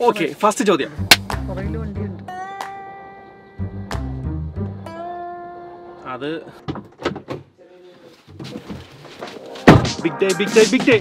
Okay first ചോദ്യം പുറകില് വണ്ടിയുണ്ട് അത് big day big day big day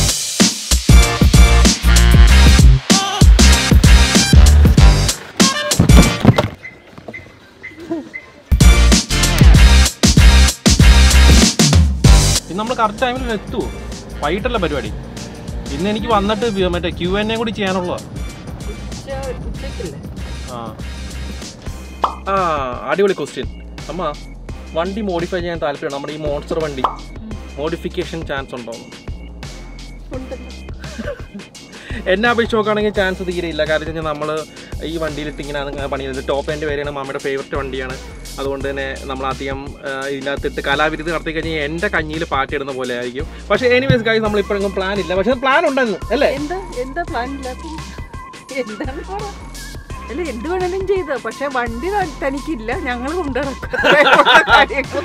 ഇന്ന് നമ്മൾ കറക്റ്റ് ടൈമിൽ എത്തുമോ വൈകിട്ടല്ല പരിപാടി ഇന്ന് എനിക്ക് വന്നിട്ട് വി- മറ്റേ ക്യു എൻ എ കൂടി ചെയ്യാനുള്ളതാണ് ഉച്ച ഉച്ചയ്ക്കല്ലേ ആ ആ അടിപൊളി ക്വസ്റ്റ്യൻ അമ്മ വണ്ടി മോഡിഫൈ ചെയ്യാൻ താല്പര്യം നമ്മുടെ ഈ മോൺസ്റ്റർ വണ്ടി മോഡിഫിക്കേഷൻ ചാൻസ് ഉണ്ടോ ഉണ്ടല്ലോ എന്നെ അപേക്ഷിച്ച് നോക്കുകയാണെങ്കിൽ ചാൻസ് തീരെ ഇല്ല കാരണം വെച്ചാൽ നമ്മൾ ഈ വണ്ടിയിലിട്ട് ഇങ്ങനെ അങ്ങ് പണി ചെയ്തത് ടോപ്പ് എൻ്റെ പേരാണ് മമ്മയുടെ ഫേവററ്റ് വണ്ടിയാണ് അതുകൊണ്ട് തന്നെ നമ്മൾ അധികം ആ, ഇതിനകത്തിട്ട് കലാവിരുത് നടത്തി കഴിഞ്ഞാൽ എൻ്റെ കഞ്ഞിയിൽ പാട്ടിടുന്ന പോലെ ആയിരിക്കും പക്ഷേ എനിവേസ് ഗൈസ് നമ്മൾ ഇപ്പോഴെങ്കിലും പ്ലാൻ ഇല്ല പക്ഷേ പ്ലാൻ ഉണ്ടെന്ന് അല്ലേ എന്താ എന്താ പ്ലാൻ ഇല്ലാത്ത എന്താണ് പറ അല്ല എന്ത് വേണേലും ചെയ്ത പക്ഷെ വണ്ടി ത- തനിക്കില്ല ഞങ്ങൾ കൊണ്ടുനടക്കും കാര്യങ്ങൾ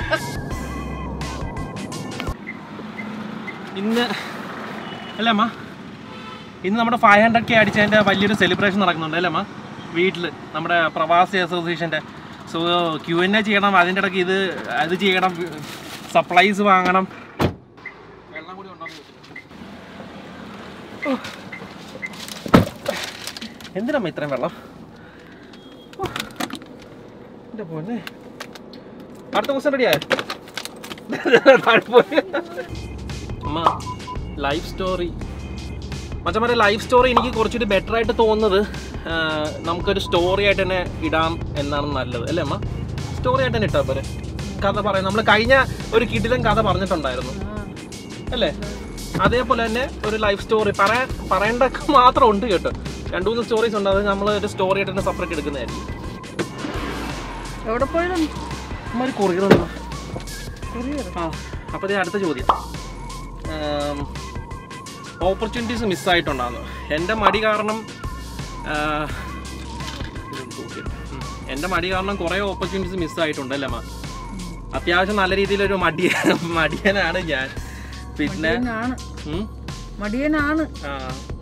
ഇന്ന് അല്ലേ അമ്മ ഇന്ന് നമ്മുടെ ഫൈവ് ഹൺഡ്രഡ് കെ അടിച്ചതിൻ്റെ വലിയൊരു സെലിബ്രേഷൻ നടക്കുന്നുണ്ട് അല്ലേ അമ്മ വീട്ടിൽ നമ്മുടെ പ്രവാസി അസോസിയേഷൻ്റെ സോ ക്യു എൻ എ ചെയ്യണം അതിൻ്റെ ഇടയ്ക്ക് ഇത് അത് ചെയ്യണം സപ്ലൈസ് വാങ്ങണം വെള്ളം കൂടി ഉണ്ടോ എന്തിനമ്മ ഇത്രയും വെള്ളം ഓ, എൻ്റെ പോന്നെ അടുത്ത ക്വസ്റ്റൻ റെഡിയായോ അമ്മ ലൈഫ് സ്റ്റോറി മച്ചന്മാരെ ലൈഫ് സ്റ്റോറി എനിക്ക് കുറച്ചുകൂടി ബെറ്റർ ആയിട്ട് തോന്നുന്നത് ആ, നമുക്കൊരു സ്റ്റോറി ആയിട്ട് തന്നെ ഇടാം എന്നാണ് നല്ലത് അല്ലേ അമ്മ സ്റ്റോറി ആയിട്ട് തന്നെ ഇട്ടാൽ പോരെ കഥ പറയാം നമ്മൾ കഴിഞ്ഞ ഒരു കിടിലൻ കഥ പറഞ്ഞിട്ടുണ്ടായിരുന്നു അല്ലേ അതേപോലെ തന്നെ ഒരു ലൈഫ് സ്റ്റോറി പറയാൻ പറയേണ്ടതൊക്കെ മാത്രം ഉണ്ട് കേട്ടോ രണ്ട് മൂന്ന് സ്റ്റോറീസ് ഉണ്ട് അത് നമ്മൾ ഒരു സ്റ്റോറി ആയിട്ട് തന്നെ സെപ്പറേറ്റ് എടുക്കുന്നതായിരിക്കും എവിടെ പോയതും അമ്മ ഒരു കൊറിയർ ആ അപ്പോൾ ദേ അടുത്ത ചോദ്യം ഓപ്പർച്യൂണിറ്റീസ് മിസ്സായിട്ടുണ്ടാകുന്നു എൻ്റെ മടി കാരണം ആ, ഇതൊന്ന് തൂക്കിയിട്ട്. ഉം. എൻ്റെ മടി കാരണം കുറേ ഓപ്പർച്യൂണിറ്റീസ് മിസ്സായിട്ടുണ്ട് അല്ലേ അമ്മ അത്യാവശ്യം നല്ല രീതിയിലൊരു മടിയ മടിയനാണ് ഞാൻ പിന്നെ മടിയനാണ് ഉം, മടിയനാണ് ആ,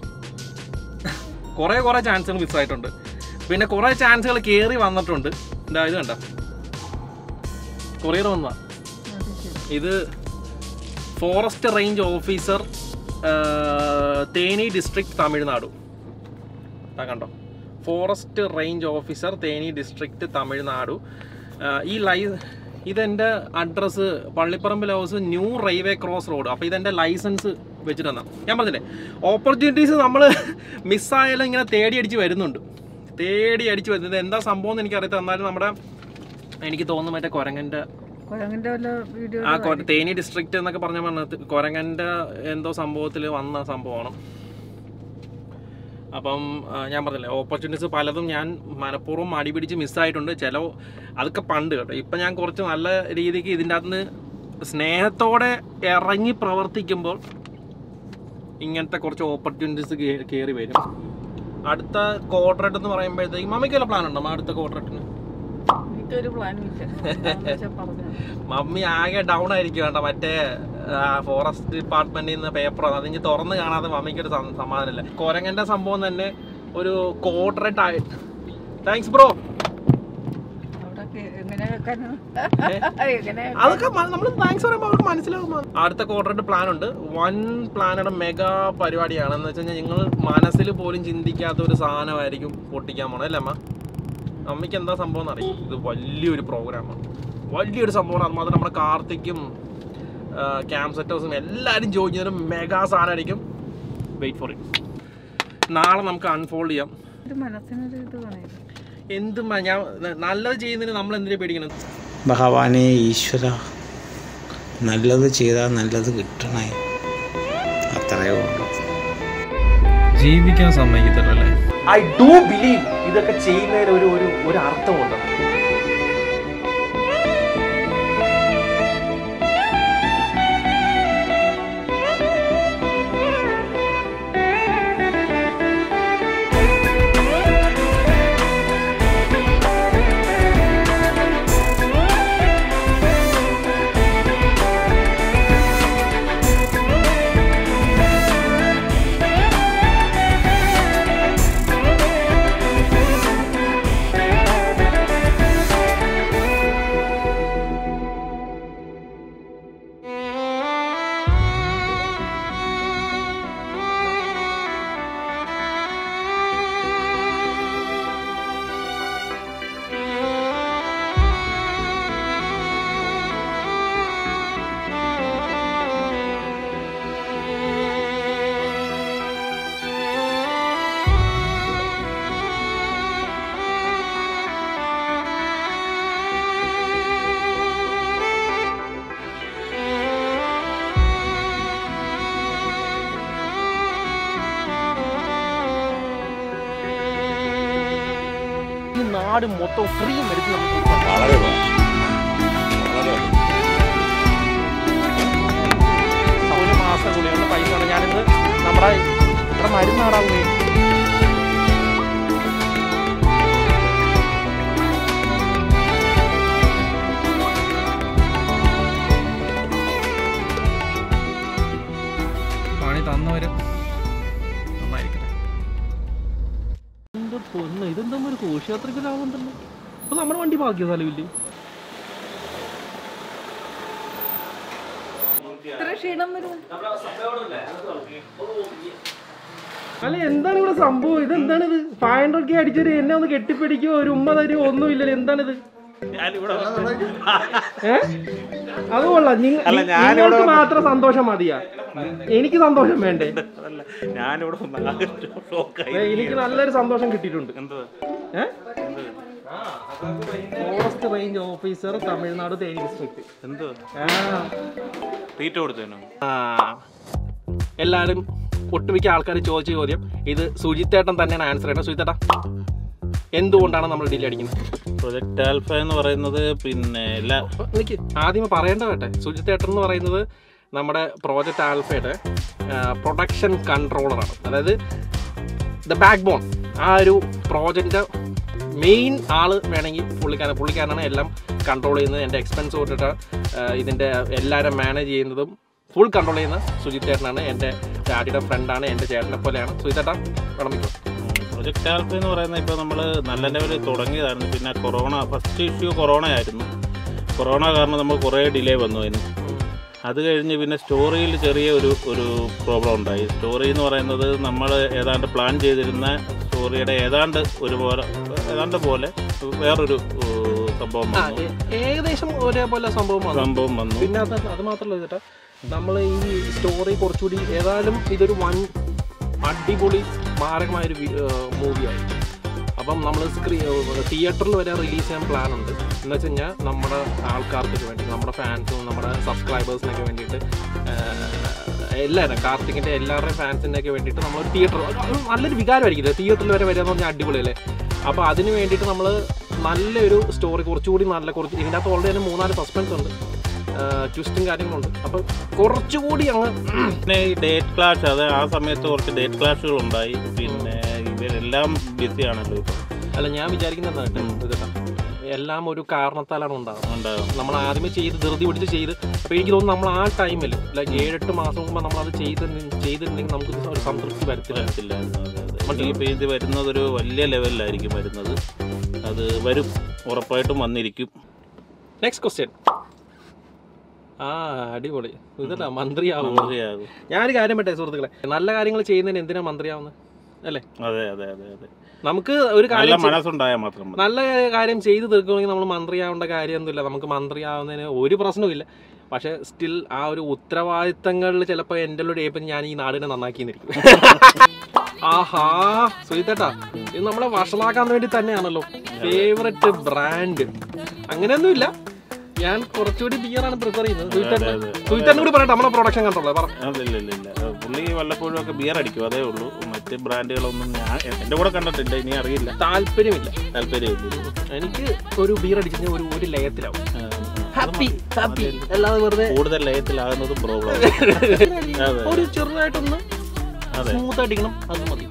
കുറേ കുറേ ചാൻസുകൾ മിസ്സായിട്ടുണ്ട് പിന്നെ കുറേ ചാൻസുകൾ കയറി വന്നിട്ടുണ്ട് എന്താ ഇത് കണ്ട കൊറിയർ വന്നതാ അത് ശരി. ഇത് forest range officer Theni district Tamil Nadu ആ കണ്ടോ forest range officer Theni district Tamil Nadu ആ, ഈ ലൈ ഇതെൻ്റെ address Pallipparambil house new railway cross road അപ്പോൾ ഇതെൻ്റെ ലൈസൻസ് വെച്ചിട്ട് തന്നാ ഞാൻ പറഞ്ഞില്ലേ ഓപ്പർച്യൂണിറ്റീസ് നമ്മൾ മിസ്സായാലും ഇങ്ങനെ തേടി അടിച്ച് വരുന്നുണ്ട് തേടി അടിച്ച് വരുന്നത് എന്താ സംഭവം എന്ന് എനിക്കറിയാം എന്നാലും നമ്മുടെ എനിക്ക് തോന്നുന്നു മറ്റേ കുരങ്ങൻ്റെ കുരങ്ങിന്റെ വല്ല വീഡിയോ ആ കൊ- തേനി ഡിസ്ട്രിക്റ്റ് എന്നൊക്കെ പറഞ്ഞ പറഞ്ഞത് കൊരങ്ങന്റെ എന്തോ സംഭവത്തിൽ വന്ന സംഭവമാണ് അപ്പം ആ, ഞാൻ പറഞ്ഞില്ലേ ഓപ്പർച്യൂണിറ്റീസ് പലതും ഞാൻ മനഃപൂർവ്വം മടി പിടിച്ച് മിസ്സായിട്ടുണ്ട് ചില അതൊക്കെ പണ്ട് കേട്ടോ ഇപ്പം ഞാൻ കുറച്ച് നല്ല രീതിക്ക് ഇതിൻ്റെ അകത്ത് നിന്ന് സ്നേഹത്തോടെ ഇറങ്ങി പ്രവർത്തിക്കുമ്പോൾ ഇങ്ങനത്തെ കുറച്ച് ഓപ്പർച്യൂണിറ്റീസ് കയറി വരും അടുത്ത കോർട്ടറേറ്റ് എന്ന് പറയുമ്പോഴത്തേക്കും മമ്മിക്ക് വല്ല പ്ലാൻ ഉണ്ടോ അടുത്ത കോർട്ടറേറ്റിന് എനിക്കൊരു പ്ലാനും ഇല്ല എന്താന്ന് വെച്ചാ പറഞ്ഞോ. മമ്മി ആകെ ഡൗൺ ആയിരിക്കും വേണ്ട മറ്റേ ഫോറസ്റ്റ് ഡിപ്പാർട്ട്മെന്റിൽ നിന്ന് പേപ്പർ അതിന് തുറന്ന് കാണാതെ മമ്മിക്ക് ഒരു സമാധാനമില്ല കൊരങ്ങന്റെ സംഭവം തന്നെ ഒരു കോർട്ടറേറ്റ് ആയി താങ്ക്സ് ബ്രോ അവിടെ കേ- എങ്ങനെ വെക്കാനാ? എങ്ങനെ അതൊക്കെ നമ്മൾ താങ്ക്സ് പറയുമ്പോൾ അവർക്ക് മനസ്സിലാവും അടുത്ത കോർട്ടറേറ്റ് പ്ലാൻ ഉണ്ട് വൺ പ്ലാനയുടെ മെഗാ പരിപാടിയാണ് എന്ന് വെച്ച് കഴിഞ്ഞാൽ നിങ്ങൾ മനസ്സിൽ പോലും ചിന്തിക്കാത്ത ഒരു സാധനമായിരിക്കും പൊട്ടിക്കാൻ പോണത് അല്ലേ അമ്മ അമ്മയ്ക്ക് എന്താ സംഭവം എന്നറിയും ഇത് വലിയൊരു പ്രോഗ്രാമാണ് വലിയൊരു സംഭവമാണ് അത് മാത്രം നമ്മുടെ കാർത്തിക്കും ക്യാമ്പ് സെറ്റേഴ്സും എല്ലാവരും ജോയിൻ ചെയ്യുന്ന മെഗാ സാധനമായിരിക്കും വെയിറ്റ് ഫോർ ഇറ്റ് നാളെ നമുക്ക് അൺഫോൾഡ് ചെയ്യാം ഒരു മനസ്സിനൊരു ഇത് വേണേ എന്തും മ- ഞാൻ നല്ലത് ചെയ്യുന്നതിന് നമ്മൾ എന്തിനാ പേടിക്കണം ഭഗവാനെ ഈശ്വര നല്ലത് ചെയ്താൽ നല്ലത് കിട്ടണേ അത്രയേ ഉള്ളൂ ജീവിക്കാൻ സമ്മതിക്കത്തില്ലല്ലേ ഐ ഡു ബിലീവ് ഇതൊക്കെ ചെയ്യുന്നതിന് ഒരു ഒരു ഒരു അർത്ഥമുണ്ട് ഈ നാട് മൊത്തം ഫ്രീ മെഡിസിൻ നമുക്ക് കൊടുക്കാം. വളരെ വളരെ ഒരു മാസം കൂടിയുള്ള പൈസ ആണ് ഞാനിത് നമ്മുടെ ഇവിടെ മരുന്നാടാവുകയും പണി തന്നവര് നന്നായിരിക്കട്ടെ എന്ത് പൊന്ന് ഇതെന്താ ഒരു ഘോഷയാത്രയ്ക്ക് ലാഭമുണ്ടല്ലോ അപ്പൊ നമ്മുടെ വണ്ടി ബാക്കിയ സ്ഥലമില്ലേ ഇത്ര ക്ഷീണം വരും അല്ല എന്താണ് ഇവിടെ സംഭവം ഇത് എന്താണ് ഇത് ഫൈവ് ഹൺഡ്രഡ് കെ അടിച്ചൊരു എന്നെ ഒന്ന് കെട്ടിപ്പിടിക്കോ ഒരു ഉമ്മ തരുമോ ഒന്നും ഇല്ലല്ലോ എന്താണിത് ഏ? അത് കൊള്ളാം നിങ്ങ- നിങ്ങൾക്ക് മാത്രം സന്തോഷം മതിയാ എനിക്ക് സന്തോഷം വേണ്ടേ ഞാനിവിടെ ഏ, എനിക്ക് നല്ലൊരു സന്തോഷം കിട്ടിയിട്ടുണ്ട് എന്തുവാ ഏ? Forest range officer Tamil Nadu Theni district എന്തുവാ ആ തീറ്റ കൊടുത്തേനോ ആ, എല്ലാവരും ഒട്ടുമിക്ക ആൾക്കാർ ചോദിച്ച ചോദ്യം ഇത് സുജിത്തേട്ടൻ തന്നെയാണ് ആൻസർ ചെയ്യണം സുജിത്തേട്ടാ എന്തുകൊണ്ടാണ് നമ്മൾ ഡിലേ അടിക്കുന്നത് പ്രൊജക്ട് ആൽഫ എന്ന് പറയുന്നത് പിന്നെ എല്ലാ എനിക്ക് ആദ്യമേ പറയേണ്ട കേട്ടെ സുജിത്തേട്ടൻ എന്ന് പറയുന്നത് നമ്മുടെ പ്രോജക്റ്റ് ആൽഫയുടെ പ്രൊഡക്ഷൻ കൺട്രോളറാണ് അതായത് ദ ബാക്ക് ബോൺ ആ ഒരു പ്രോജക്റ്റിൻ്റെ മെയിൻ ആള് വേണമെങ്കിൽ പുള്ളിക്കാരൻ പുള്ളിക്കാരനാണ് എല്ലാം കൺട്രോൾ ചെയ്യുന്നത് എൻ്റെ എക്സ്പെൻസ് തൊട്ടിട്ട് ഇതിൻ്റെ എല്ലാവരും മാനേജ് ചെയ്യുന്നതും ഫുൾ കൺട്രോൾ ചെയ്യുന്ന സുജിത് ചേട്ടനാണ് എൻ്റെ ഡാഡിയുടെ ഫ്രണ്ടാണ് എൻ്റെ ചേട്ടനെ പോലെയാണ് സുജിത് ചേട്ടാ വിളമ്പിക്കോ പ്രൊജക്ട് ആൽഫ എന്ന് പറയുന്നത് ഇപ്പോൾ നമ്മൾ നല്ല ലെവലിൽ തുടങ്ങിയതായിരുന്നു പിന്നെ കൊറോണ ഫസ്റ്റ് ഇഷ്യൂ കൊറോണ ആയിരുന്നു കൊറോണ കാരണം നമ്മൾ കുറേ ഡിലേ വന്നു അതിന് അത് കഴിഞ്ഞ് പിന്നെ സ്റ്റോറിയിൽ ചെറിയ ഒരു ഒരു പ്രോബ്ലം ഉണ്ടായി സ്റ്റോറി എന്ന് പറയുന്നത് നമ്മൾ ഏതാണ്ട് പ്ലാൻ ചെയ്തിരുന്ന സ്റ്റോറിയുടെ ഏതാണ്ട് ഒരു പോലെ ഏതാണ്ട് പോലെ വേറൊരു ഏഹ്, സംഭവം ആ, വന്നു ഏ- ഏകദേശം ഒരേപോലെ സംഭവം വന്നു സംഭവം വന്നു പിന്നെ അത് അത് മാത്രമല്ല ചേട്ടാ നമ്മൾ ഈ സ്റ്റോറി കുറച്ചുകൂടി ഏതായാലും ഇതൊരു വൺ അടിപൊളി മാരകമായൊരു മൂവിയായി അപ്പം നമ്മൾ സ്ക്രീ തിയേറ്ററിൽ വരെ റിലീസ് ചെയ്യാൻ പ്ലാൻ ഉണ്ട് എന്ന് വെച്ച് കഴിഞ്ഞാൽ നമ്മുടെ ആൾക്കാർക്ക് വേണ്ടി നമ്മുടെ ഫാൻസും നമ്മുടെ സബ്സ്ക്രൈബേഴ്സിനൊക്കെ വേണ്ടിയിട്ട് ആഹ്, എല്ലാവരും കാർത്തികിൻ്റെ എല്ലാവരുടെയും ഫാൻസിനൊക്കെ വേണ്ടിയിട്ട് നമ്മൾ തിയേറ്റർ നല്ലൊരു വികാരമായിരിക്കും തിയേറ്ററിൽ വരെ വരിക എന്ന് പറഞ്ഞാൽ അടിപൊളിയല്ലേ അപ്പോൾ അതിന് വേണ്ടിയിട്ട് നമ്മൾ നല്ലൊരു സ്റ്റോറി കുറച്ചുകൂടി നല്ല കുറച്ച് ഇതിൻ്റെ അകത്ത് ഓൾറെഡി തന്നെ മൂന്നാല് സസ്പെൻസ് ഉണ്ട് ട്വിസ്റ്റും കാര്യങ്ങളുണ്ട് അപ്പോൾ കുറച്ചുകൂടി അങ്ങ് പിന്നെ ഈ ഡേറ്റ് ക്ലാഷ് അത് ആ സമയത്ത് കുറച്ച് ഡേറ്റ് ക്ലാഷുകൾ ഉണ്ടായി പിന്നെ ഇവരെല്ലാം ബിസിയാണല്ലോ ഇപ്പോൾ അല്ല ഞാൻ വിചാരിക്കുന്നത് എന്താ കേട്ടോ, ഇത് കേട്ടോ. എല്ലാം ഒരു കാരണത്താലാണ് ഉണ്ടാകുന്നത് ഉണ്ടാകും നമ്മൾ ആദ്യമേ ചെയ്ത് ധൃതി പിടിച്ച് ചെയ്ത് അപ്പോൾ എനിക്ക് തോന്നുന്നു നമ്മൾ ആ ടൈമിൽ ലൈക്ക് ഏഴെട്ട് മാസം മുമ്പ് നമ്മൾ അത് ചെയ്ത് ചെയ്തിട്ടുണ്ടെങ്കിൽ നമുക്ക് ഇത് ഒരു സംതൃപ്തി വരത്തില്ല വരത്തില്ലായിരുന്നു അതെ അതെ ഇനിയിപ്പോൾ ഇത് വരുന്നത് ഒരു വലിയ ലെവലിലായിരിക്കും വരുന്നത് അത് വരും ഉറപ്പായിട്ടും വന്നിരിക്കും നെക്സ്റ്റ് ക്വസ്റ്റ്യൻ ആ അടിപൊളി ഇതല്ല മന്ത്രിയാവും മന്ത്രിയാകും ഞാനൊരു കാര്യം പറ്റേ സുഹൃത്തുക്കളെ നല്ല കാര്യങ്ങൾ ചെയ്യുന്നതിന് എന്തിനാ മന്ത്രിയാവുന്നത് അല്ലേ അതെ അതെ അതെ അതെ നമുക്ക് ഒരു നല്ല കാര്യം ചെയ്- മനസ്സുണ്ടായാൽ മാത്രം മതി നല്ല കാര്യം ചെയ്തു തീർക്കണമെങ്കിൽ നമ്മൾ മന്ത്രിയാവേണ്ട കാര്യമൊന്നുമില്ല നമുക്ക് മന്ത്രിയാവുന്നതിന് ഒരു പ്രശ്നവുമില്ല പക്ഷേ സ്റ്റിൽ ആ ഒരു ഉത്തരവാദിത്തങ്ങളിൽ ചിലപ്പോൾ എൻ്റെ ഒരു ഏപ്പം ഞാൻ ഈ നാടിനെ നന്നാക്കിന്നിരിക്കും ആഹാ സുഹിത്തേട്ടാ ഇത് നമ്മളെ വഷളാക്കാൻ വേണ്ടി തന്നെയാണല്ലോ ഫേവററ്റ് ബ്രാൻഡ് അങ്ങനെയൊന്നുമില്ല ഞാൻ കുറച്ചുകൂടി ബിയറാണ് പ്രിഫർ ചെയ്യുന്നത് സുഹിത്തേട്ടൻ അതെ, അതെ. സുഹിത്തേട്ടൻ കൂടി പറയട്ടെ നമ്മളെ പ്രൊഡക്ഷൻ കണ്ടോളൂ പറ അതില്ല ഇല്ല ഇല്ല പുള്ളി വല്ലപ്പോഴും ഒക്കെ ബിയർ അടിക്കും അതേ ഉള്ളൂ മറ്റ് ബ്രാൻഡുകളൊന്നും ഞാൻ എൻ്റെ കൂടെ കണ്ടിട്ടില്ല ഇനി അറിയില്ല താല്പര്യമില്ല താല്പര്യമില്ല എനിക്ക് ഒരു ബിയർ അടിച്ചു ഒരു ഒരു ലയത്തിലാവും ആ, ഹാപ്പി ഹാപ്പി അല്ലാതെ വെറുതെ കൂടുതൽ ലയത്തിലാകുന്നതും പ്രോബ്ലം അതെ ഒരു ചെറുതായിട്ടൊന്ന് അതെ സ്മൂത്ത് അടിക്കണം അത് മതി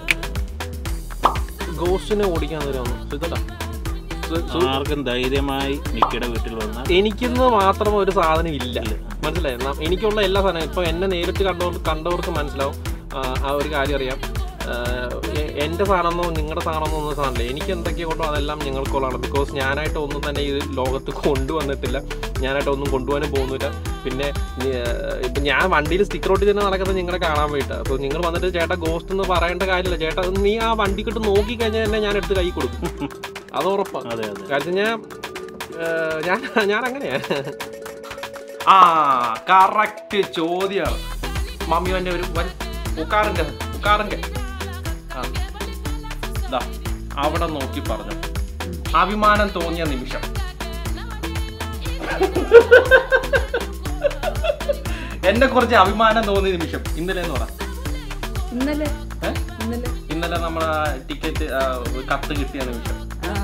ഗോസ്റ്റിനെ ഓടിക്കാൻ തരാം ഇതല്ല ആർക്കും ധൈര്യമായി മിക്കയുടെ വീട്ടിൽ വന്നാൽ എനിക്കിന്ന് മാത്രം ഒരു സാധനം ഇല്ല മനസ്സിലായി ന- എനിക്കുള്ള എല്ലാ സാധനവും ഇപ്പൊ എന്നെ നേരിട്ട് കണ്ടവർക്ക് കണ്ടവർക്ക് മനസ്സിലാവും ആ, ആ ഒരു കാര്യം അറിയാം ആ, എ- എന്റെ സാധനമോ നിങ്ങളുടെ സാധനമോ ഒന്നും സാധനമില്ല എനിക്ക് എന്തൊക്കെയോ കൊണ്ടോ അതെല്ലാം നിങ്ങൾക്കുള്ളതാണ് ബിക്കോസ് ഞാനായിട്ട് ഒന്നും തന്നെ ഈ ലോകത്ത് കൊണ്ടുവന്നിട്ടില്ല ഞാനായിട്ട് ഒന്നും കൊണ്ടുപോകാനും പോകുന്നില്ല പിന്നെ ഇപ്പം ഞാൻ വണ്ടിയിൽ സ്റ്റിക്കർ ഒട്ടി തന്നെ നടക്കുന്നത് നിങ്ങളെ കാണാൻ വേണ്ടിയിട്ട് അപ്പോൾ നിങ്ങൾ വന്നിട്ട് ചേട്ടാ ഗോസ്റ്റ് എന്ന് പറയേണ്ട കാര്യമില്ല ചേട്ടാ അത് നീ ആ വണ്ടിക്കിട്ട് നോക്കി കഴിഞ്ഞാൽ തന്നെ ഞാൻ എടുത്ത് കൈ കൊടുക്കും അത് ഉറപ്പാണ് അതെ അതെ കാര്യം ഞാൻ ഏഹ്, ഞാൻ ഞാൻ അങ്ങനെയാ ആ കറക്റ്റ് ചോദ്യമാണ് മമ്മിവന്റെ ഒരു വൻ ഉക്കാറിന്റെ ഉക്കാറിന്റെ ആ ദാ അവിടെ നോക്കി പറഞ്ഞു അഭിമാനം തോന്നിയ നിമിഷം എന്നെ കുറച്ച് അഭിമാനം തോന്നിയ നിമിഷം ഇന്നലെ എന്ന് പറ ഇന്നലെ ഏ? ഇന്നലെ ഇന്നലെ നമ്മളെ ടിക്കറ്റ് കത്ത് കിട്ടിയ നിമിഷം ആ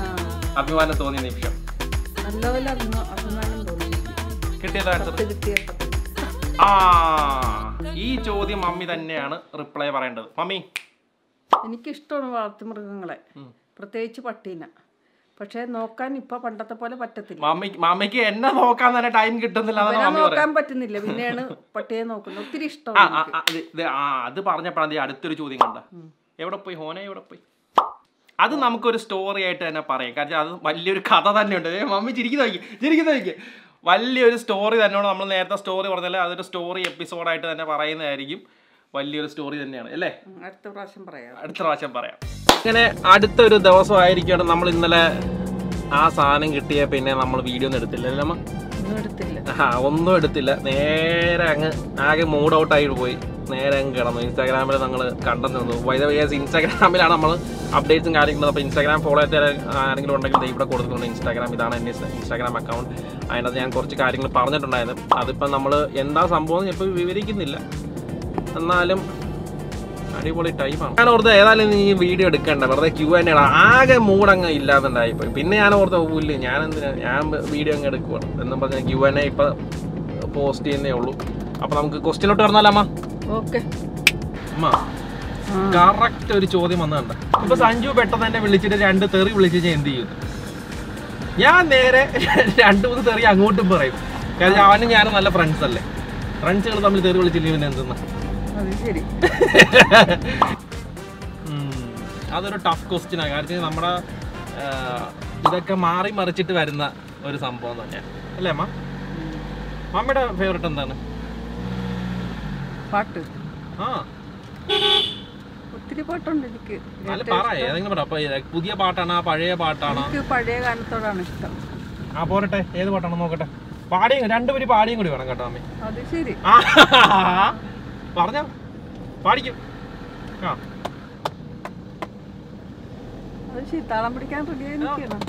അഭിമാനം തോന്നിയ നിമിഷം നല്ലപോലെ അഭിമാ അഭിമാനം തോന്നി കിട്ടിയത് ആൻസർ പത്ത് കിട്ടിയപ്പോൾ ആ ഈ ചോദ്യം മമ്മി തന്നെയാണ് റിപ്ലൈ പറയേണ്ടത് മമ്മി എനിക്കിഷ്ടമാണ് വളർത്തുമൃഗങ്ങളെ പ്രത്യേകിച്ച് പട്ടീനെ പക്ഷേ നോക്കാൻ ഇപ്പൊ പണ്ടത്തെ പോലെ പറ്റത്തില്ല മമ്മി മമ്മിക്ക് എന്നെ നോക്കാൻ തന്നെ ടൈം കിട്ടുന്നില്ല എന്നാണ് അവനെ മമ്മി പറയുന്നത് നോക്കാൻ പറ്റുന്നില്ല പിന്നെയാണ് പട്ടിയെ നോക്കുന്നത് ഒത്തിരി ആ ഇഷ്ടമാണ് ആ, ആ, ഇത് ഇത് ആ അത് പറഞ്ഞപ്പോഴാണ് ദേ അടുത്തൊരു ചോദ്യം കണ്ട എവിടെ പോയി ഹോനെ എവിടെ പോയി അത് നമുക്കൊരു സ്റ്റോറി ആയിട്ട് തന്നെ പറയാം കാരണം അത് വലിയൊരു കഥ തന്നെയുണ്ട് ഏ, മമ്മി ചിരിക്കുന്ന നോക്കി ചിരിക്കുന്ന നോക്കി വലിയൊരു സ്റ്റോറി തന്നെയാണ് നമ്മൾ നേരത്തെ സ്റ്റോറി പറഞ്ഞാൽ അതൊരു സ്റ്റോറി എപ്പിസോഡായിട്ട് തന്നെ പറയുന്നതായിരിക്കും വലിയൊരു സ്റ്റോറി തന്നെയാണ് അല്ലേ ഉം, അടുത്ത പ്രാവശ്യം പറയാം അടുത്ത പ്രാവശ്യം പറയാം ഇങ്ങനെ അടുത്തൊരു ദിവസമായിരിക്കുകയാണ് നമ്മൾ ഇന്നലെ ആ സാധനം കിട്ടിയ പിന്നെ നമ്മൾ വീഡിയോ ഒന്നും എടുത്തില്ല അല്ലേ അമ്മ ഒന്നും എടുത്തില്ല ആ ഒന്നും എടുത്തില്ല നേരെ അങ്ങ് ആകെ മൂഡ് ഔട്ട് ആയിട്ട് പോയി നേരെ അങ്ങ് കിടന്നു ഇൻസ്റ്റാഗ്രാമിൽ ഞങ്ങൾ കണ്ടെന്ന് വന്നു വൈദ വേസ് ഇൻസ്റ്റാഗ്രാമിലാണ് നമ്മൾ അപ്ഡേറ്റ്സും കാര്യങ്ങളും അപ്പോൾ ഇൻസ്റ്റാഗ്രാം ഫോളോ ചെയ്ത ആരെങ്കിലും ഉണ്ടെങ്കിൽ ദേ ഇവിടെ കൊടുക്കുന്നുണ്ട് ഇൻസ്റ്റാഗ്രാം ഇതാണ് എൻ്റെ ഇൻസ്റ്റാഗ്രാം അക്കൗണ്ട് അതിനകത്ത് ഞാൻ കുറച്ച് കാര്യങ്ങൾ പറഞ്ഞിട്ടുണ്ടായിരുന്നു അതിപ്പം നമ്മൾ എന്താ സംഭവം എന്ന് ഇപ്പോൾ വിവരിക്കുന്നില്ല എന്നാലും അടിപൊളി ടൈമാണ് ഞാൻ ഓർത്ത് ഏതായാലും നീ വീഡിയോ എടുക്കണ്ട വെറുതെ ക്യൂ തന്നെയാണ് ആകെ മൂടങ്ങ് ഇല്ലാതുണ്ടായിപ്പോയി പിന്നെ ഞാൻ ഓർത്ത് പുല്ല് ഞാൻ എന്തിനാ ഞാൻ വീഡിയോ അങ്ങ് എടുക്കുവാണ് എന്നും പറഞ്ഞ ക്യൂ എന്നെ ഇപ്പൊ പോസ്റ്റ് ചെയ്യുന്നേ ഉള്ളൂ അപ്പൊ നമുക്ക് ക്വസ്റ്റ്യനോട്ട് പറഞ്ഞാലോ അമ്മ ഓക്കെ അമ്മ കറക്റ്റ് ഒരു ചോദ്യം വന്നതുണ്ട് ഇപ്പൊ സഞ്ജു പെട്ടെന്ന് തന്നെ വിളിച്ചിട്ട് രണ്ട് തെറി വിളിച്ച് ഞാൻ എന്ത് ചെയ്യും ഞാൻ നേരെ രണ്ട് മൂന്ന് തെറി അങ്ങോട്ടും പറയും കാരണം അവനും ഞാനും നല്ല ഫ്രണ്ട്സ് അല്ലേ ഫ്രണ്ട്സുകൾ തമ്മിൽ തെറി വിളിച്ചില്ലെങ്കിൽ പിന്നെ എന്തെന്നാ അത് ശരി ഉം. അതൊരു ടഫ് ക്വസ്റ്റ്യൻ ആണ് കാരണം നമ്മുടെ ആ, ഇതൊക്കെ മാറി മറിച്ചിട്ട് വരുന്ന ഒരു സംഭവം തന്നെയാണ് അല്ലേ അമ്മ മമ്മയുടെ ഫേവറേറ്റ് എന്താണ് പാട്ട് ആ ഒത്തിരി പാട്ടുണ്ട് എനിക്ക് അല്ല പറ ഏതെങ്കിലും പറ അപ്പൊ ഇത് പുതിയ പാട്ടാണോ പഴയ പാട്ടാണോ എനിക്ക് പഴയ ഗാനത്തോടാണ് ഇഷ്ടം ആ പോരട്ടെ ഏത് പാട്ടാണോ നോക്കട്ടെ പാടിയും രണ്ടുപേരും പാടിയും കൂടി വേണം കേട്ടോ അമ്മ അത് ശരി ആ പറഞ്ഞോ പാടിക്കും ആ അത് ശരി താളം പിടിക്കാൻ റെഡിയായി നിൽക്കണം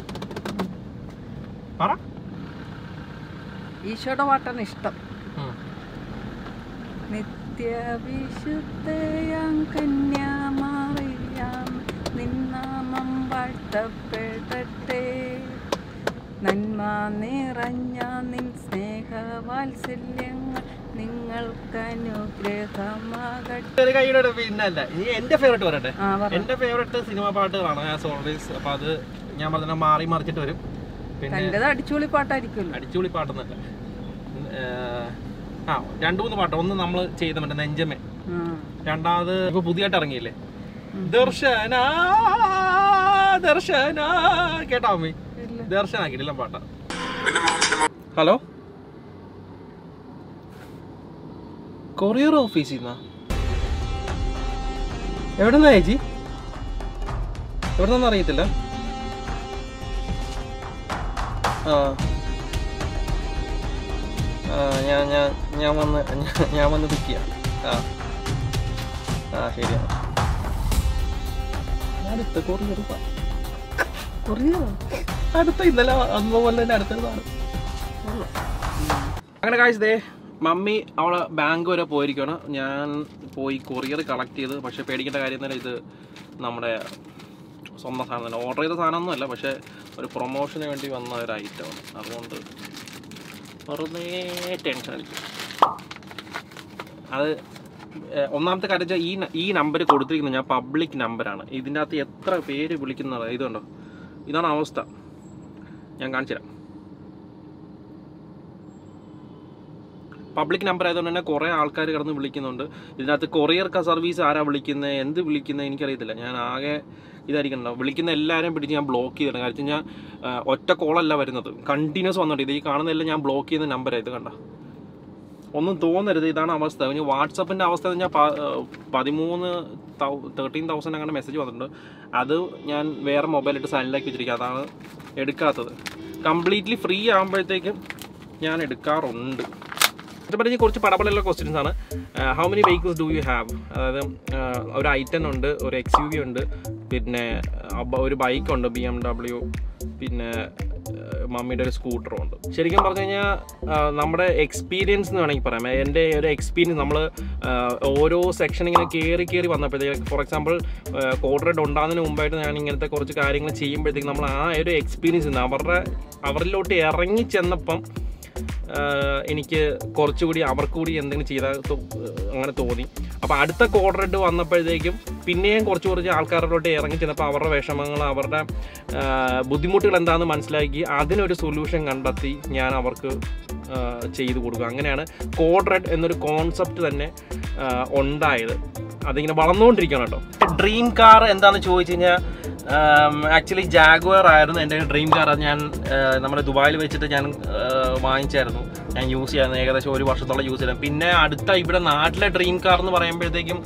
പറ ഈശോയുടെ പാട്ടാണ് ഇഷ്ടം ഉം. നിത്യവിശുദ്ധയാം കന്യാമറിയാം നിന്നാമം വാഴ്ത്തപ്പെടട്ടെ നന്മ നിറഞ്ഞ നിൻ സ്നേഹവാത്സല്യങ്ങൾ നിങ്ങൾക്ക് അനുഗ്രഹമാകട്ടെ ഒരു കൈയുടെ പിന്നല്ല ഇനി എന്റെ ഫേവറേറ്റ് പറയട്ടെ ആ പറ എന്റെ ഫേവറേറ്റ് സിനിമ പാട്ടുകളാണ് ആസ് ഓൾവേസ് അപ്പൊ അത് ഞാൻ പറഞ്ഞ മാറി മറിച്ചിട്ട് വരും പിന്നെ തൻ്റെത് അടിച്ചുപൊളി പാട്ടായിരിക്കുമല്ലോ അടിച്ചുപൊളി പാട്ടൊന്നല്ല ഏർ, ആ രണ്ടു മൂന്ന് പാട്ട് ഒന്ന് നമ്മൾ ചെയ്ത മറ്റേ നെഞ്ചമേ ആ. രണ്ടാമത് ഇപ്പൊ പുതിയതായിട്ട് ഇറങ്ങിയില്ലേ ദർശന ദർശന കേട്ടോ അമ്മി ഇല്ല. ദർശന കിടിലം പാട്ടാ ഹലോ കൊറിയർ ഓഫീസിൽ നിന്നാ എവിടെന്നാ ചേച്ചി എവിടെന്നാ അറിയത്തില്ല ആ ആ ഞാൻ ഞാൻ ഞാൻ വന്ന് ഞാൻ- ഞാൻ വന്ന് പിക്ക് ചെയ്യാം ആ ആ ശരിയാണ് അടുത്ത കൊറിയർ കൊറിയോ അടുത്ത ഇന്നലെ അതുപോലെ തന്നെ അടുത്തതാണ് അങ്ങനെ കാഴ്ച ദേ മമ്മി അവളെ ബാങ്ക് വരെ പോയിരിക്കുകയാണ് ഞാൻ പോയി കൊറിയർ കളക്ട് ചെയ്ത് പക്ഷേ പേടിക്കേണ്ട കാര്യം തന്നെ ഇത് നമ്മുടെ സ്വന്തം സാധനം തന്നെ ഓർഡർ ചെയ്ത സാധനമൊന്നും അല്ല പക്ഷേ ഒരു പ്രൊമോഷന് വേണ്ടി വന്ന ഒരു ഐറ്റമാണ് അതുകൊണ്ട് വെറുതെ ടെൻഷൻ അടിക്കും അത് ഏഹ്, ഒന്നാമത്തെ കാര്യം വെച്ചാൽ ഈ ന- ഈ നമ്പർ കൊടുത്തിരിക്കുന്നത് ഞാൻ പബ്ലിക് നമ്പറാണ് ഇതിൻ്റെ അകത്ത് എത്ര പേര് വിളിക്കുന്നത് ഇതുണ്ടോ ഇതാണ് അവസ്ഥ ഞാൻ കാണിച്ചു തരാം പബ്ലിക് നമ്പർ ആയതുകൊണ്ട് തന്നെ കുറേ ആൾക്കാർ കിടന്ന് വിളിക്കുന്നുണ്ട് ഇതിനകത്ത് കൊറിയർ സർവീസ് ആരാ വിളിക്കുന്നത് എന്ത് വിളിക്കുന്നത് എനിക്കറിയത്തില്ല ഞാൻ ആകെ ഇതായിരിക്കണല്ലോ വിളിക്കുന്ന എല്ലാവരെയും പിടിച്ച് ഞാൻ ബ്ലോക്ക് ചെയ്തിട്ടുണ്ട് കാരണം വെച്ച് കഴിഞ്ഞാൽ ഒറ്റ കോളല്ല വരുന്നത് കണ്ടിന്യൂസ് വന്നിട്ട് ഇത് ഈ കാണുന്നതെല്ലാം ഞാൻ ബ്ലോക്ക് ചെയ്യുന്ന നമ്പറാണ് ഇത് കണ്ട ഒന്നും തോന്നരുത് ഇതാണ് അവസ്ഥ ഇനി വാട്സപ്പിൻ്റെ അവസ്ഥ എന്ന് പറഞ്ഞാൽ പ- ഏഹ് പതിമൂന്ന് തേർട്ടീൻ തൗസൻഡ് അങ്ങനെ മെസ്സേജ് വന്നിട്ടുണ്ട് അത് ഞാൻ വേറെ മൊബൈലിട്ട് സൈലൻ്റാക്കി വെച്ചിരിക്കുക അതാണ് എടുക്കാത്തത് കംപ്ലീറ്റ്ലി ഫ്രീ ആകുമ്പോഴത്തേക്കും ഞാൻ എടുക്കാറുണ്ട് ഇത് പറഞ്ഞ കുറച്ച് പടപടലുള്ള ക്വസ്റ്റ്യൻസ് ആണ് how many vehicles do you have അതായത് ആഹ് ഒരു ഐറ്റൻ ഉണ്ട് ഒരു എക്സ് യു വി ഉണ്ട് പിന്നെ അബ- ഒരു ബൈക്കുണ്ട് ബി എം ഡബ്ല്യു പിന്നെ മമ്മിയുടെ ഒരു സ്കൂട്ടറും ഉണ്ട് ശരിക്കും പറഞ്ഞു കഴിഞ്ഞാൽ നമ്മുടെ എക്സ്പീരിയൻസ് എന്ന് വേണമെങ്കിൽ പറയാം എൻ്റെ ഒരു എക്സ്പീരിയൻസ് നമ്മൾ ഓരോ സെക്ഷൻ ഇങ്ങനെ കയറി കയറി വന്നപ്പോഴത്തേക്ക് ഫോർ എക്സാമ്പിൾ കോഡ് റെഡ് ഉണ്ടാകുന്നതിന് മുമ്പായിട്ട് ഞാൻ ഇങ്ങനത്തെ കുറച്ച് കാര്യങ്ങൾ ചെയ്യുമ്പോഴത്തേക്ക് നമ്മൾ ആ ഒരു എക്സ്പീരിയൻസ് ഉണ്ട് അവരുടെ അവരിലോട്ട് ഇറങ്ങി ചെന്നപ്പം ആഹ് എനിക്ക് കുറച്ചുകൂടി അവർക്ക് കൂടി എന്തെങ്കിലും ചെയ്താൽ തോ- അങ്ങനെ തോന്നി അപ്പോൾ അടുത്ത കോഡ് റെഡ് വന്നപ്പോഴത്തേക്കും പിന്നെയും കുറച്ച് കുറച്ച് ആൾക്കാരിലോട്ട് ഇറങ്ങി ചെന്നപ്പോൾ അവരുടെ വിഷമങ്ങൾ അവരുടെ ആഹ് ബുദ്ധിമുട്ടുകൾ എന്താണെന്ന് മനസ്സിലാക്കി അതിനൊരു സൊല്യൂഷൻ കണ്ടെത്തി ഞാൻ അവർക്ക് ആഹ് ചെയ്തു കൊടുക്കുക അങ്ങനെയാണ് കോഡ് റെഡ് എന്നൊരു കോൺസെപ്റ്റ് തന്നെ ആഹ് ഉണ്ടായത് അതിങ്ങനെ വളർന്നുകൊണ്ടിരിക്കുകയാണ് കേട്ടോ ഡ്രീം കാർ എന്താണെന്ന് ചോദിച്ചു കഴിഞ്ഞാൽ ആക്ച്വലി ജാഗ്വർ ആയിരുന്നു എൻ്റെ ഡ്രീം കാർ അത് ഞാൻ ആഹ് നമ്മുടെ ദുബായിൽ വെച്ചിട്ട് ഞാൻ ആഹ് വാങ്ങിച്ചായിരുന്നു ഞാൻ യൂസ് ചെയ്യായിരുന്നു ഏകദേശം ഒരു വർഷത്തോളം യൂസ് ചെയ്തു പിന്നെ അടുത്ത ഇവിടെ നാട്ടിലെ ഡ്രീം കാർ എന്ന് പറയുമ്പോഴത്തേക്കും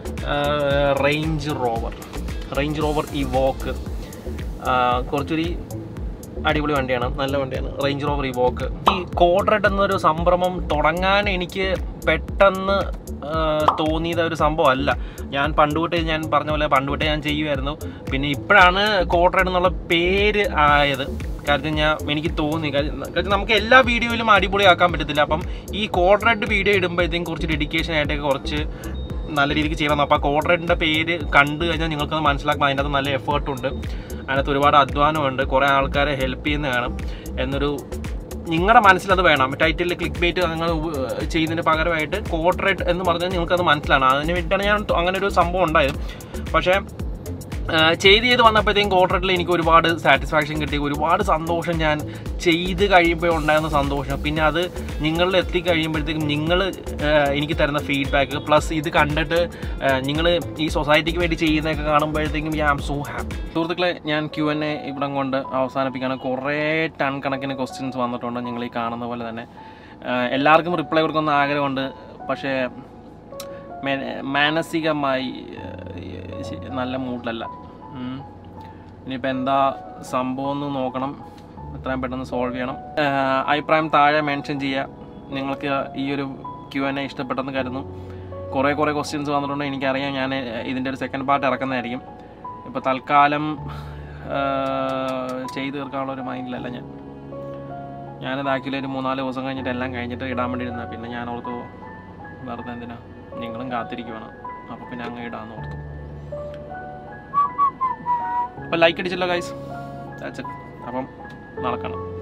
റേഞ്ച് റോവർ റേഞ്ച് റോവർ ഈ വോക്ക് കുറച്ചൊരു അടിപൊളി വണ്ടിയാണ് നല്ല വണ്ടിയാണ് റേഞ്ച് റോവർ ഈ വോക്ക് ഈ കോഡ്രെഡ് എന്നൊരു സംരംഭം തുടങ്ങാൻ എനിക്ക് പെട്ടെന്ന് ആ, തോന്നിയത് ഒരു സംഭവം അല്ല ഞാൻ പണ്ട് തൊട്ടേ ഞാൻ പറഞ്ഞ പോലെ പണ്ട് തൊട്ടേ ഞാൻ ചെയ്യുമായിരുന്നു പിന്നെ ഇപ്പോഴാണ് കോഡ്രെഡ് എന്നുള്ള പേര് ആയത് കാരണം ഞാൻ എനിക്ക് തോന്നി കാര്യം കാര്യം നമുക്ക് എല്ലാ വീഡിയോയിലും അടിപൊളിയാക്കാൻ പറ്റത്തില്ല അപ്പം ഈ കോഡ്രെഡ് വീഡിയോ ഇടുമ്പോഴത്തേക്കും കുറച്ച് ഡെഡിക്കേഷൻ ആയിട്ടൊക്കെ കുറച്ച് നല്ല രീതിക്ക് ചെയ്യണം അപ്പോൾ ആ കോഡ്രെഡിൻ്റെ പേര് കണ്ടു കഴിഞ്ഞാൽ നിങ്ങൾക്കത് മനസ്സിലാക്കാം അതിൻ്റെ അകത്ത് നല്ല എഫേർട്ട് ഉണ്ട് അതിനകത്ത് ഒരുപാട് അധ്വാനമുണ്ട് കുറേ ആൾക്കാരെ ഹെൽപ്പ് ചെയ്യുന്ന വേണം എന്നൊരു നിങ്ങളുടെ മനസ്സിലത് വേണം ടൈറ്റിൽ ക്ലിക്ക് ബേറ്റ് നിങ്ങൾ ചെയ്യുന്നതിന് പകരമായിട്ട് കോഡ്രെഡ് എന്ന് പറഞ്ഞാൽ നിങ്ങൾക്കത് മനസ്സിലാണ് അതിന് വേണ്ടിയിട്ടാണ് ഞാൻ അങ്ങനെ ഒരു സംഭവം ഉണ്ടായത് പക്ഷേ ആ, ചെയ്ത് ചെയ്ത് വന്നപ്പോഴത്തേക്കും കോൺട്രാക്റ്റിൽ എനിക്ക് ഒരുപാട് സാറ്റിസ്ഫാക്ഷൻ കിട്ടി ഒരുപാട് സന്തോഷം ഞാൻ ചെയ്ത് കഴിയുമ്പോൾ ഉണ്ടായിരുന്ന സന്തോഷം പിന്നെ അത് നിങ്ങളിൽ എത്തിക്കഴിയുമ്പോഴത്തേക്കും നിങ്ങൾ എനിക്ക് തരുന്ന ഫീഡ്ബാക്ക് പ്ലസ് ഇത് കണ്ടിട്ട് നിങ്ങൾ ഈ സൊസൈറ്റിക്ക് വേണ്ടി ചെയ്യുന്നതൊക്കെ കാണുമ്പോഴത്തേക്കും ഐ ആം സോ ഹാപ്പി സുഹൃത്തുക്കളെ ഞാൻ ക്യു എൻ എ ഇവിടം കൊണ്ട് അവസാനിപ്പിക്കുകയാണ് കുറേ ടൺ കണക്കിന് ക്വസ്റ്റ്യൻസ് വന്നിട്ടുണ്ട് നിങ്ങൾ ഈ കാണുന്ന പോലെ തന്നെ ആ, എല്ലാവർക്കും റിപ്ലൈ കൊടുക്കുന്ന ആഗ്രഹമുണ്ട് പക്ഷേ മേ- മാനസികമായി ഏഹ്, ശ- നല്ല മൂഡിലല്ല ഉം. ഇനിയിപ്പോൾ എന്താ സംഭവം എന്ന് നോക്കണം എത്രയും പെട്ടെന്ന് സോൾവ് ചെയ്യണം ഏഹ്, അഭിപ്രായം താഴെ മെൻഷൻ ചെയ്യുക നിങ്ങൾക്ക് ഈ ഒരു ക്യു എൻ എ ഇഷ്ടപ്പെട്ടെന്ന് കരുതുന്നു കുറേ കുറേ ക്വസ്റ്റ്യൻസ് വന്നിട്ടുണ്ട് എനിക്കറിയാം ഞാൻ ഇതിൻ്റെ ഒരു സെക്കൻഡ് പാർട്ട് ഇറക്കുന്നതായിരിക്കും ഇപ്പോൾ തൽക്കാലം ഏഹ്, ചെയ്ത് തീർക്കാനുള്ള ഒരു മൈൻഡിലല്ല ഞാൻ ഞാനത് ആക്ച്വലി ഒരു മൂന്നാല് ദിവസം കഴിഞ്ഞിട്ട് എല്ലാം കഴിഞ്ഞിട്ട് ഇടാൻ വേണ്ടി ഇരുന്ന പിന്നെ ഞാൻ ഓർത്തു വെറുതെ എന്തിനാ നിങ്ങളും കാത്തിരിക്കുവാണ് അപ്പോൾ പിന്നെ അങ്ങ് ഇടാന്ന് ഓർത്തു അപ്പോൾ ലൈക്ക് അടിച്ചല്ലോ ഗൈസ് അപ്പം നടക്കണം